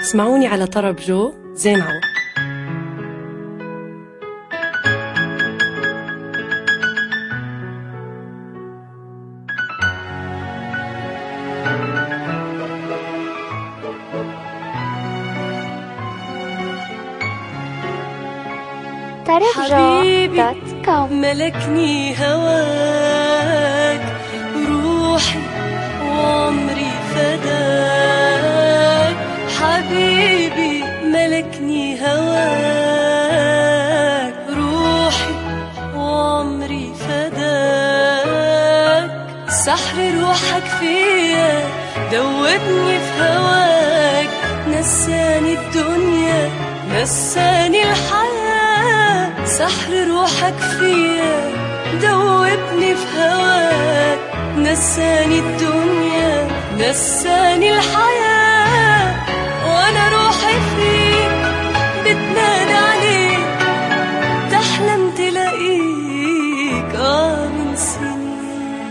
اسمعوني على طرب جو زين عوض حبيبي tarifjo.com ملكني هواك روحي وعمري فداك حبيبي ملكني هواك روحي وعمري فداك سحر روحك فيا دوبني في هواك نساني الدنيا نساني الحياة سحر روحك فيا دوبني في هواك نساني الدنيا نساني الحياة وانا روحي فيك بتنادى عليك تحلم تلاقيك اه من سنين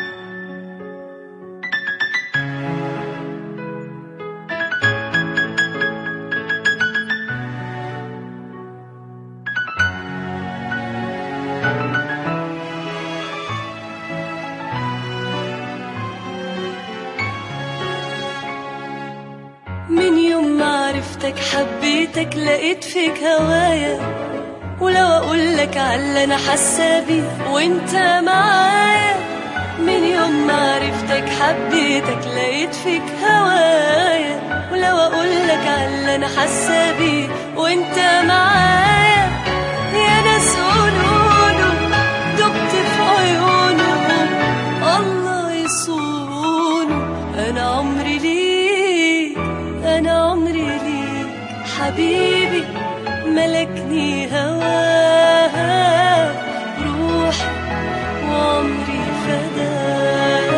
من يوم ما عرفتك حبيتك لقيت فيك هوايا ولو اقول لك على اللي انا حاسه بيه وانت معايا من يوم ما عرفتك حبيتك لقيت فيك هوايا ولو اقول لك على اللي انا حاسه بيه وانت معايا يا ناس قولوا دبت في عيونهم الله يصونه انا عمري ليك انا عمري ليك حبيبي ملكني هواك روحي وعمري فداك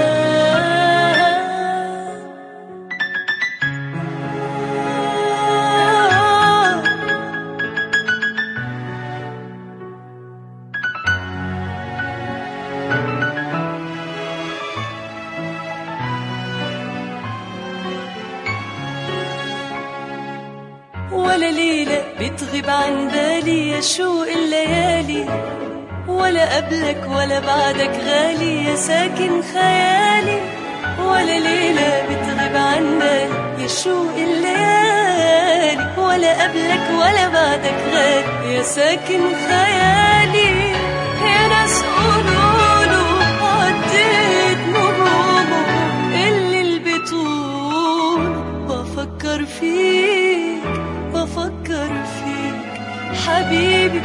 ولا ليلة بتغيب عن بالي يا شوق الليالي ولا قبلك ولا بعدك غالي يا ساكن خيالي ولا ليلة بتغيب عن بالي يا شوق الليالي ولا قبلك ولا بعدك غالي يا ساكن خيالي يا ناس قولوا عديت نجومه اللي البطول بفكر فيك بفكر فيك حبيبي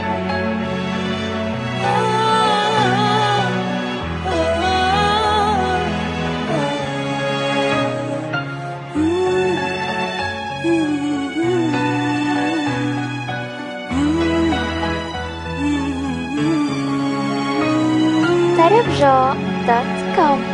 آه آه tarifjo.com